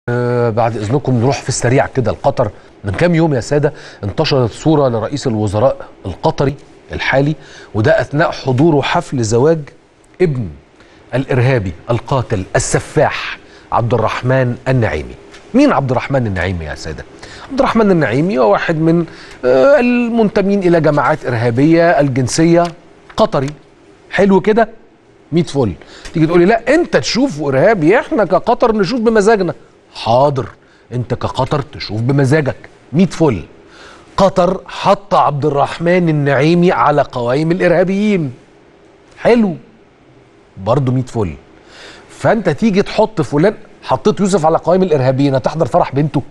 آه، بعد اذنكم نروح في السريع كده لقطر من كام يوم يا ساده انتشرت صوره لرئيس الوزراء القطري الحالي وده اثناء حضوره حفل زواج ابن الارهابي القاتل السفاح عبد الرحمن النعيمي مين عبد الرحمن النعيمي يا ساده عبد الرحمن النعيمي هو واحد من آه، المنتمين الى جماعات ارهابيه الجنسيه قطري حلو كده 100 فل تيجي تقولي لا انت تشوف ارهابي احنا كقطر نشوف بمزاجنا حاضر انت كقطر تشوف بمزاجك 100 فل قطر حط عبد الرحمن النعيمي على قوائم الارهابيين حلو برضه 100 فل فانت تيجي تحط فلان حطيت يوسف على قوائم الارهابيين هتحضر فرح بنته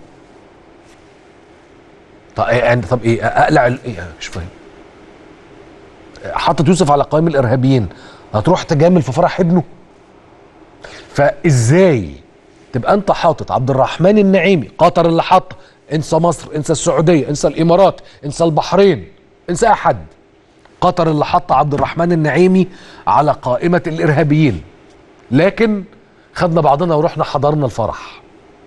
طب ايه طب ايه اقلع ال- ايه مش فاهم حطت يوسف على قوائم الارهابيين هتروح تجامل في فرح ابنه فازاي تبقى انت حاطط عبد الرحمن النعيمي قطر اللي حط انسى مصر انسى السعوديه انسى الامارات انسى البحرين انسى احد قطر اللي حط عبد الرحمن النعيمي على قائمه الارهابيين لكن خدنا بعضنا ورحنا حضرنا الفرح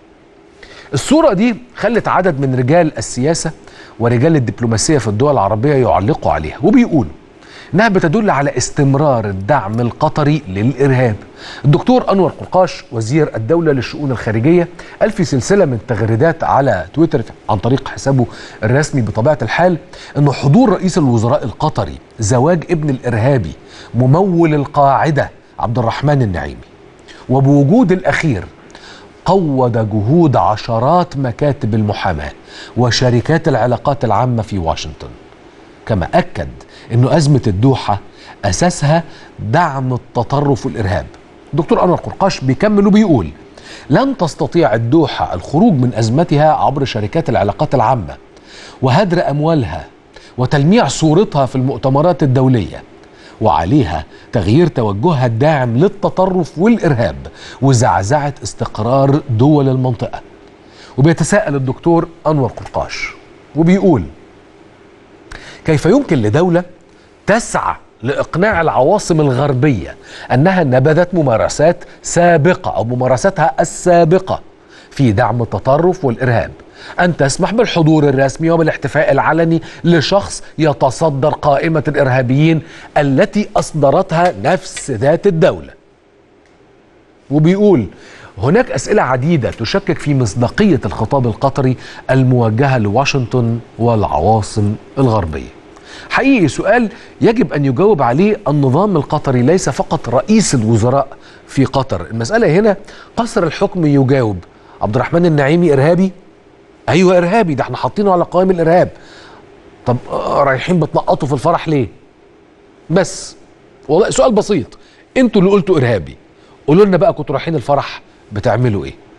الصورة دي خلت عدد من رجال السياسة ورجال الدبلوماسية في الدول العربية يعلقوا عليها وبيقولوا انها بتدل على استمرار الدعم القطري للارهاب. الدكتور انور قرقاش وزير الدوله للشؤون الخارجيه قال في سلسله من التغريدات على تويتر عن طريق حسابه الرسمي بطبيعه الحال انه حضور رئيس الوزراء القطري زواج ابن الارهابي ممول القاعده عبد الرحمن النعيمي وبوجود الاخير قود جهود عشرات مكاتب المحاماه وشركات العلاقات العامه في واشنطن كما اكد انه ازمه الدوحه اساسها دعم التطرف والارهاب دكتور انور قرقاش بيكمل وبيقول لن تستطيع الدوحه الخروج من ازمتها عبر شركات العلاقات العامه وهدر اموالها وتلميع صورتها في المؤتمرات الدوليه وعليها تغيير توجهها الداعم للتطرف والارهاب وزعزعه استقرار دول المنطقه وبيتساءل الدكتور انور قرقاش وبيقول كيف يمكن لدولة تسعى لإقناع العواصم الغربية أنها نبذت ممارسات سابقة أو ممارساتها السابقة في دعم التطرف والإرهاب أن تسمح بالحضور الرسمي وبالاحتفاء العلني لشخص يتصدر قائمة الإرهابيين التي أصدرتها نفس ذات الدولة وبيقول هناك أسئلة عديدة تشكك في مصداقية الخطاب القطري الموجهة لواشنطن والعواصم الغربية حقيقي سؤال يجب أن يجاوب عليه النظام القطري ليس فقط رئيس الوزراء في قطر المسألة هنا قصر الحكم يجاوب عبد الرحمن النعيمي إرهابي أيوة إرهابي ده احنا حاطينه على قوائم الإرهاب طب آه، رايحين بتنقطوا في الفرح ليه بس والله سؤال بسيط انتوا اللي قلتوا ارهابي قولوا لنا بقى كنتوا رايحين الفرح بتعملوا ايه